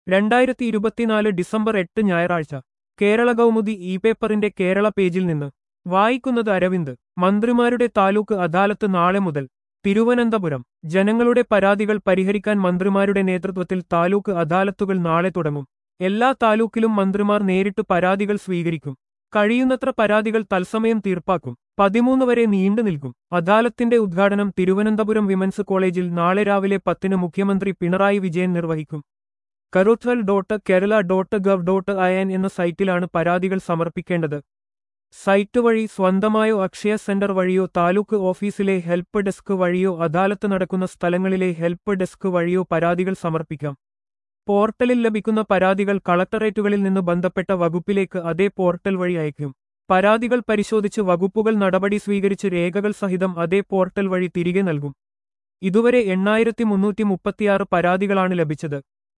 രണ്ടായിരത്തി ഇരുപത്തിനാല് ഡിസംബർ എട്ട് ഞായറാഴ്ച കേരള കൗമുദി ഇ പേപ്പറിന്റെ കേരള പേജിൽ നിന്ന് വായിക്കുന്നത് അരവിന്ദ് മന്ത്രിമാരുടെ താലൂക്ക് അദാലത്ത് നാളെ മുതൽ തിരുവനന്തപുരം ജനങ്ങളുടെ പരാതികൾ പരിഹരിക്കാൻ മന്ത്രിമാരുടെ നേതൃത്വത്തിൽ താലൂക്ക് അദാലത്തുകൾ നാളെ തുടങ്ങും എല്ലാ താലൂക്കിലും മന്ത്രിമാർ നേരിട്ട് പരാതികൾ സ്വീകരിക്കും കഴിയുന്നത്ര പരാതികൾ തത്സമയം തീർപ്പാക്കും പതിമൂന്ന് വരെ നീണ്ടു നിൽക്കും അദാലത്തിന്റെ ഉദ്ഘാടനം തിരുവനന്തപുരം വിമൻസ് കോളേജിൽ നാളെ രാവിലെ പത്തിന് മുഖ്യമന്ത്രി പിണറായി വിജയൻ നിർവഹിക്കും Karuthal dot Kerala dot gov dot I N എന്ന സൈറ്റിലാണ് പരാതികൾ സമർപ്പിക്കേണ്ടത് സൈറ്റ് വഴി സ്വന്തമായോ അക്ഷയ സെന്റർ വഴിയോ താലൂക്ക് ഓഫീസിലെ ഹെൽപ്പ് ഡെസ്ക് വഴിയോ അദാലത്ത് നടക്കുന്ന സ്ഥലങ്ങളിലെ ഹെൽപ്പ് ഡെസ്ക് വഴിയോ പരാതികൾ സമർപ്പിക്കാം പോർട്ടലിൽ ലഭിക്കുന്ന പരാതികൾ കളക്ടറേറ്റുകളിൽ നിന്ന് ബന്ധപ്പെട്ട വകുപ്പിലേക്ക് അതേ പോർട്ടൽ വഴി അയക്കും പരാതികൾ പരിശോധിച്ച് വകുപ്പുകൾ നടപടി സ്വീകരിച്ച് രേഖകൾ സഹിതം അതേ പോർട്ടൽ വഴി തിരികെ നൽകും ഇതുവരെ എണ്ണായിരത്തി മുന്നൂറ്റി മുപ്പത്തിയാറ് പരാതികളാണ് ലഭിച്ചത്